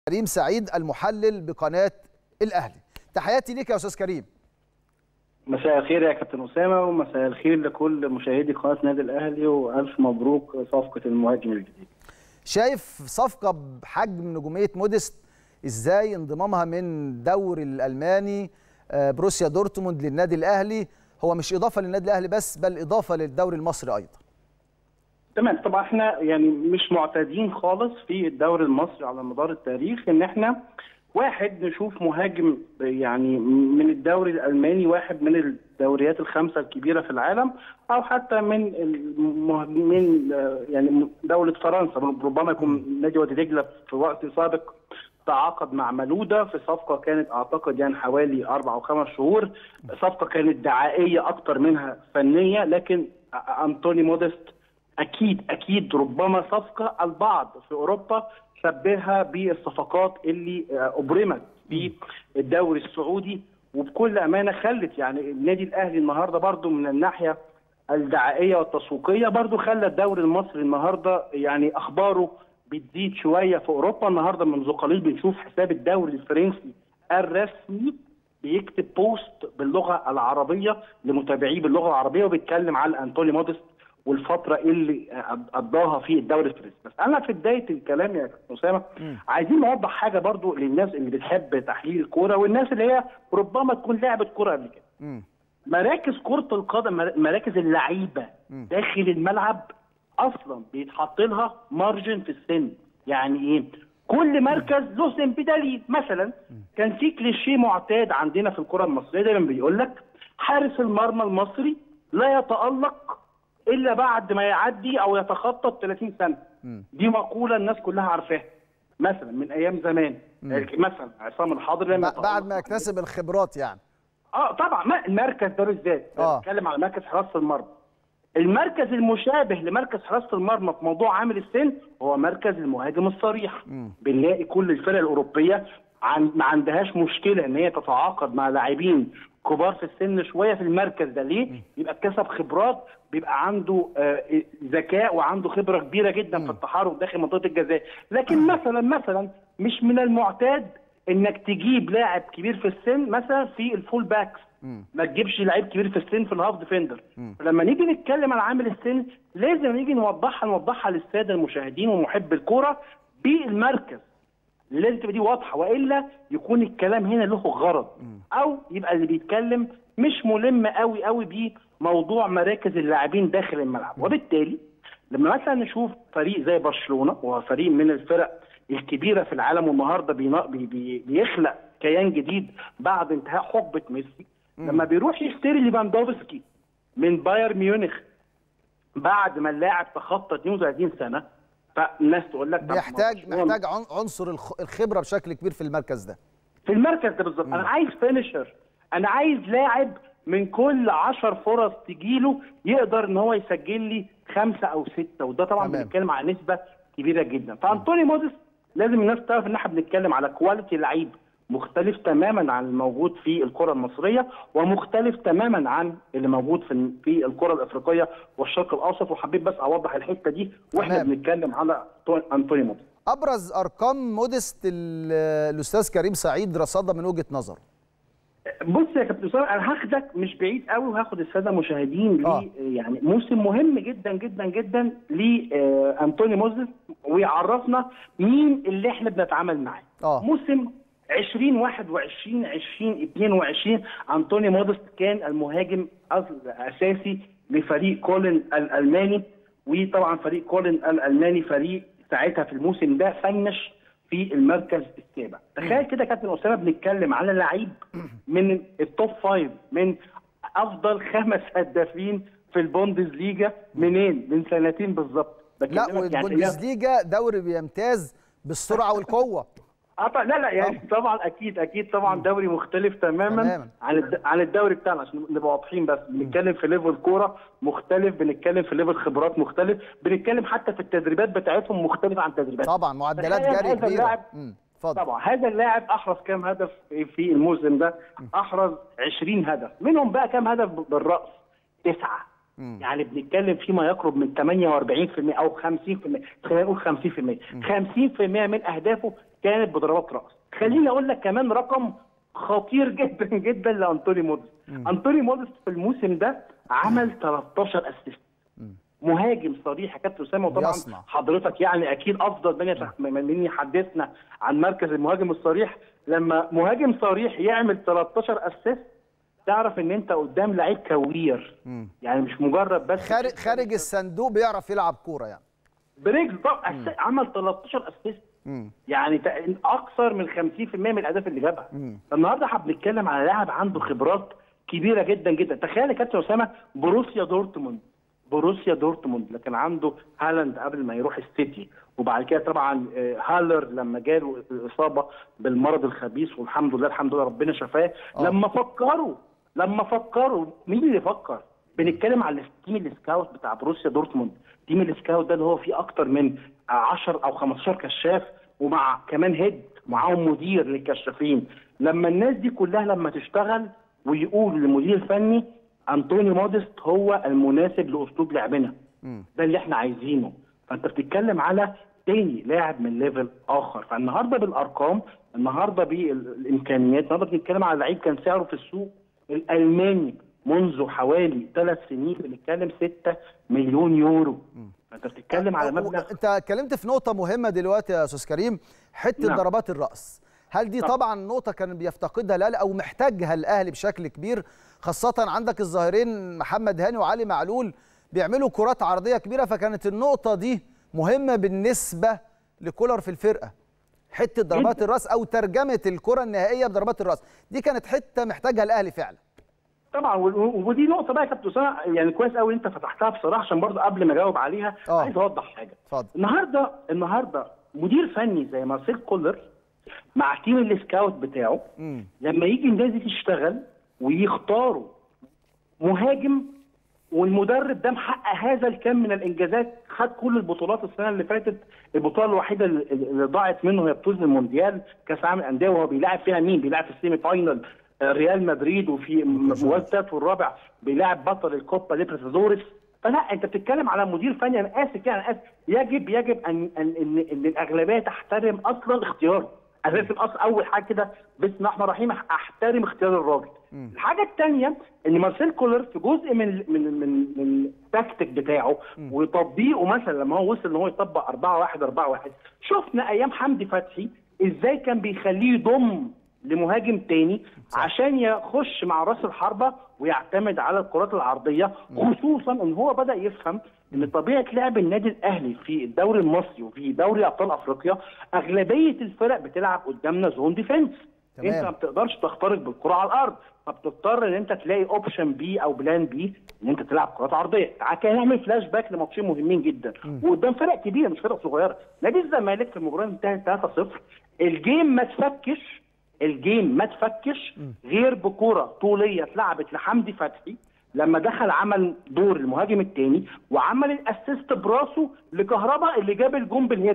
كريم سعيد المحلل بقناه الاهلي تحياتي ليك يا استاذ كريم مساء الخير يا كابتن اسامه ومساء الخير لكل مشاهدي قناه نادي الاهلي والف مبروك صفقه المهاجم الجديد شايف صفقه بحجم نجوميه موديست ازاي انضمامها من دوري الالماني بروسيا دورتموند للنادي الاهلي هو مش اضافه للنادي الاهلي بس بل اضافه للدوري المصري ايضا تمام طبعا احنا يعني مش معتادين خالص في الدوري المصري على مدار التاريخ ان احنا واحد نشوف مهاجم يعني من الدوري الالماني واحد من الدوريات الخمسه الكبيره في العالم او حتى من من يعني دوله فرنسا ربما يكون نادي وادي دجله في وقت سابق تعاقد مع ملوده في صفقه كانت اعتقد يعني حوالي اربع او خمس شهور صفقه كانت دعائيه اكتر منها فنيه لكن انطوني موديست اكيد اكيد ربما صفقه البعض في اوروبا شبهها بالصفقات اللي ابرمت في الدوري السعودي وبكل امانه خلت يعني النادي الاهلي النهارده برضو من الناحيه الدعائيه والتسويقيه برضو خلى الدوري المصري النهارده يعني اخباره بتزيد شويه في اوروبا النهارده منذ قليل بنشوف حساب الدوري الفرنسي الرسمي بيكتب بوست باللغه العربيه لمتابعيه باللغه العربيه وبيتكلم على انطوني موديست والفتره اللي قضاها في الدوري الفرنسي بس انا في بدايه الكلام يا كابتن اسامه عايزين نوضح حاجه برضو للناس اللي بتحب تحليل الكوره والناس اللي هي ربما تكون لعبت كوره قبل كده مراكز كره القدم مراكز اللعيبه داخل الملعب اصلا بيتحط لها مارجن في السن يعني ايه كل مركز له سن بدليل مثلا كان في كليشيه معتاد عندنا في الكره المصريه دايما بيقول لك حارس المرمى المصري لا يتالق الا بعد ما يعدي او يتخطى ال 30 سنه دي مقوله الناس كلها عارفاها مثلا من ايام زمان مثلا عصام الحاضر لما بعد ما يكتسب الخبرات يعني اه طبعا ما المركز ده بالذات بتكلم على مركز حراسه المرمى المركز المشابه لمركز حراسه المرمى في موضوع عامل السن هو مركز المهاجم الصريح بنلاقي كل الفرق الاوروبيه عن ما عندهاش مشكله ان هي تتعاقد مع لاعبين كبار في السن شويه في المركز ده ليه؟ يبقى اكتسب خبرات بيبقى عنده آه ذكاء وعنده خبره كبيره جدا م. في التحرك داخل منطقه الجزاء، لكن مثلا مثلا مش من المعتاد انك تجيب لاعب كبير في السن مثلا في الفول باكس م. ما تجيبش لعيب كبير في السن في الهاف ديفندر فلما نيجي نتكلم على عامل السن لازم نيجي نوضحها نوضحها للساده المشاهدين ومحب الكوره بالمركز لازم تبقى دي واضحه والا يكون الكلام هنا له غرض او يبقى اللي بيتكلم مش ملم قوي قوي بموضوع مراكز اللاعبين داخل الملعب وبالتالي لما مثلا نشوف فريق زي برشلونه وهو فريق من الفرق الكبيره في العالم والنهارده بي بي بيخلق كيان جديد بعد انتهاء حقبه ميسي لما بيروح يشتري ليفاندوفسكي من بايرن ميونخ بعد ما اللاعب تخطى 32 سنه فالناس تقول لك بيحتاج محتاج عنصر الخبره بشكل كبير في المركز ده في المركز ده بالظبط انا عايز فينيشر انا عايز لاعب من كل 10 فرص تجيله يقدر ان هو يسجل لي خمسه او سته وده طبعا بنتكلم على نسبه كبيره جدا فانطوني موديس لازم الناس تعرف ان احنا بنتكلم على كواليتي لعيب مختلف تماما عن الموجود في الكره المصريه ومختلف تماما عن اللي موجود في في الكره الافريقيه والشرق الاوسط وحبيت بس اوضح الحته دي واحنا تمام. بنتكلم على انطوني موديست ابرز ارقام موديست الاستاذ كريم سعيد رصدها من وجهه نظره بص يا كابتن اسامه انا هاخدك مش بعيد قوي وهاخد الساده المشاهدين آه. يعني موسم مهم جدا جدا جدا لانطوني موديست ويعرفنا مين اللي احنا بنتعامل معاه آه. موسم 2021 2022 انطوني مودست كان المهاجم اساسي لفريق كولن الالماني وطبعا فريق كولن الالماني فريق ساعتها في الموسم ده فنش في المركز السابع تخيل كده كابتن اسامه بنتكلم على لعيب من التوب فايف من افضل خمس هدافين في البوندسليجا منين من سنتين بالظبط لا والبوندسليجا دوري بيمتاز بالسرعه والقوه اه لا لا يعني طبعا اكيد اكيد طبعا دوري مختلف تماما, تماما. عن عن الدوري بتاعنا عشان نبقى واضحين بس بنتكلم في ليفل كوره مختلف بنتكلم في ليفل خبرات مختلف بنتكلم حتى في التدريبات بتاعتهم مختلفه عن تدريبات طبعا معدلات جري كبيره طبعا هذا اللاعب احرز كام هدف في الموسم ده احرز 20 هدف منهم بقى كام هدف بالراس تسعه يعني بنتكلم فيما يقرب من 48% او 50% خلينا نقول 50% 50% من اهدافه كانت بضربات راس خليني اقول لك كمان رقم خطير جدا جدا لانطوني موديست انطوني موديست في الموسم ده عمل 13 اسيست مهاجم صريح يا كابتن اسامه وطبعا بيصنع. حضرتك يعني اكيد افضل مني مني حدثنا عن مركز المهاجم الصريح لما مهاجم صريح يعمل 13 اسيست تعرف ان انت قدام لعيب كوير يعني مش مجرد بس خارج خارج الصندوق بيعرف يلعب كوره يعني بريكس طبعا أس- عمل 13 اسيست يعني تق- اكثر من 50% من الاهداف اللي جابها فالنهارده احنا بنتكلم على لاعب عنده خبرات كبيره جدا جدا تخيل يا كابتن اسامه بروسيا دورتموند بروسيا دورتموند لكن عنده هالاند قبل ما يروح السيتي وبعد كده طبعا آه، هالر لما جاله الاصابه بالمرض الخبيث والحمد لله الحمد لله ربنا شفاه لما فكروا لما فكروا مين اللي فكر؟ بنتكلم على التيم السكاوت بتاع بروسيا دورتموند تيم السكاوت ده اللي هو فيه اكتر من 10 او 15 كشاف ومع كمان هيد معاهم مدير للكشافين لما الناس دي كلها لما تشتغل ويقول للمدير الفني انطوني موديست هو المناسب لاسلوب لعبنا ده اللي احنا عايزينه فانت بتتكلم على تاني لاعب من ليفل اخر فالنهارده بالارقام النهارده بالامكانيات النهارده بنتكلم على لعيب كان سعره في السوق الالماني منذ حوالي ثلاث سنين بنتكلم 6 مليون يورو فانت بتتكلم على مبلغ انت اتكلمت في نقطه مهمه دلوقتي يا استاذ كريم حته نعم. ضربات الراس هل دي طبعا. طبعا نقطه كان بيفتقدها الاهلي او محتاجها الاهلي بشكل كبير خاصه عندك الظاهرين محمد هاني وعلي معلول بيعملوا كرات عرضيه كبيره فكانت النقطه دي مهمه بالنسبه لكولر في الفرقه حته ضربات جداً. الراس او ترجمه الكره النهائيه بضربات الراس دي كانت حته محتاجها الاهلي فعلا طبعا و- ودي نقطه بقى يا كابتن اسامه يعني كويس قوي انت فتحتها بصراحه عشان برضه قبل ما اجاوب عليها آه. عايز اوضح حاجه اتفضل. النهارده النهارده مدير فني زي مارسيل كولر مع تيم السكاوت بتاعه مم. لما يجي الناس دي تشتغل ويختاروا مهاجم والمدرب ده محقق هذا الكم من الانجازات خد كل البطولات السنه اللي فاتت البطوله الوحيده اللي اللي ضاعت منه هي بطوله المونديال كاس العالم للانديه وهو بيلاعب فيها مين؟ بيلاعب في السيمي فاينل آه، ريال مدريد وفي موال الثالث والرابع بيلاعب بطل الكوبا ليبرتادوريس فلا انت بتتكلم على مدير فني انا اسف يعني انا اسف يجب يجب ان ان ان, إن الاغلبيه تحترم اصلا اختياره انا لازم اصلا اول حاجه كده بسم الله الرحمن الرحيم احترم اختيار الراجل الحاجه الثانيه ان مارسيل كولر في جزء من من من من التكتيك بتاعه وتطبيقه مثلا لما هو وصل ان هو يطبق 4 1 4 1 شفنا ايام حمدي فتحي ازاي كان بيخليه يضم لمهاجم تاني عشان يخش مع راس الحربه ويعتمد على الكرات العرضيه خصوصا ان هو بدا يفهم ان طبيعه لعب النادي الاهلي في الدوري المصري وفي دوري ابطال افريقيا اغلبيه الفرق بتلعب قدامنا زون ديفense تمام. انت ما بتقدرش تخترق بالكره على الارض فبتضطر ان انت تلاقي اوبشن بي او بلان بي ان انت تلعب كرات عرضيه تعال كده نعمل فلاش باك لماتشين مهمين جدا وقدام فرق كبيره مش فرق صغيره نادي الزمالك في المباراه انتهت 3-0 الجيم ما تفكش الجيم ما تفكش غير بكره طوليه اتلعبت لحمدي فتحي لما دخل عمل دور المهاجم الثاني وعمل الاسيست براسه لكهربا اللي جاب الجون بالهيد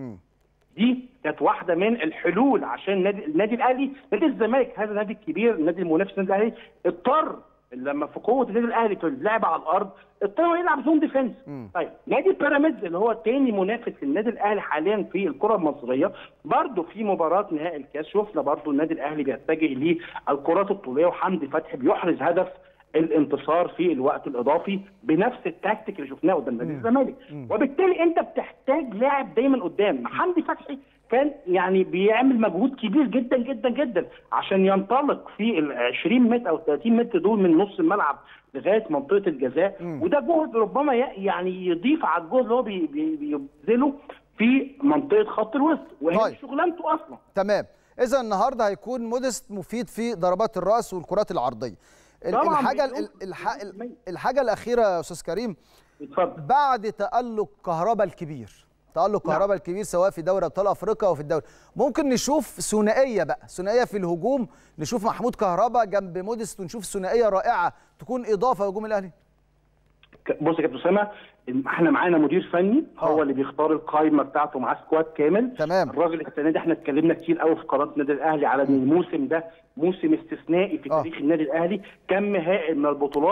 دي كانت واحده من الحلول عشان النادي النادي الاهلي نادي الزمالك هذا النادي الكبير النادي المنافس النادي الاهلي اضطر لما في قوه النادي الاهلي في اللعب على الارض اضطر يلعب زون ديفense طيب نادي بيراميدز اللي هو تاني منافس للنادي الاهلي حاليا في الكره المصريه برضه في مباراه نهائي الكاس شفنا برضه النادي الاهلي بيتجه للكرات الطوليه وحمدي فتحي بيحرز هدف الانتصار في الوقت الاضافي بنفس التكتيك اللي شفناه قدام نادي الزمالك وبالتالي انت بتحتاج لاعب دايما قدام حمدي فتحي كان يعني بيعمل مجهود كبير جدا جدا جدا عشان ينطلق في ال 20 متر او 30 متر دول من نص الملعب لغايه منطقه الجزاء وده جهد ربما ي- يعني يضيف على الجهد اللي هو بي- بي- بيبذله في منطقه خط الوسط وهي طيب. شغلانته اصلا تمام اذا النهارده هيكون موديست مفيد في ضربات الراس والكرات العرضيه ال- طبعاً الحاجه مليون- ال- الح- مليون في المية. الحاجه الاخيره يا استاذ كريم اتفضل بعد تألق كهربا الكبير تألق نعم. كهربا الكبير سواء في دوري ابطال افريقيا وفي الدوري ممكن نشوف ثنائيه بقى ثنائيه في الهجوم نشوف محمود كهربا جنب موديست ونشوف ثنائيه رائعه تكون اضافه هجوم الاهلي ك- بص يا كابتن اسامه احنا معانا مدير فني هو آه. اللي بيختار القائمه بتاعته معاه سكواد كامل تمام. الراجل السنه دي احنا اتكلمنا كتير قوي في قناه النادي الاهلي على ان الموسم ده موسم استثنائي في آه. تاريخ النادي الاهلي كم هائل من البطولات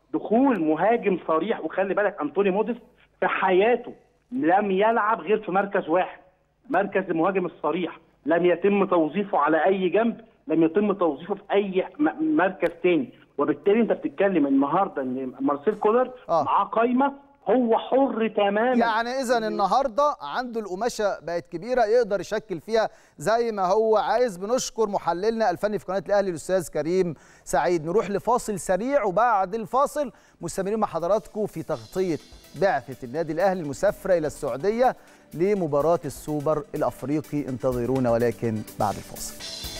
دخول مهاجم صريح وخلي بالك انطوني موديست في حياته لم يلعب غير في مركز واحد مركز المهاجم الصريح لم يتم توظيفه على اي جنب لم يتم توظيفه في اي م- مركز تاني وبالتالي انت بتتكلم النهارده ان مارسيل كولر آه. معاه قايمه هو حر تماما يعني اذا النهارده عنده القماشه بقت كبيره يقدر يشكل فيها زي ما هو عايز بنشكر محللنا الفني في قناه الاهلي الاستاذ كريم سعيد نروح لفاصل سريع وبعد الفاصل مستمرين مع حضراتكم في تغطيه بعثه النادي الاهلي المسافره الى السعوديه لمباراه السوبر الافريقي انتظرونا ولكن بعد الفاصل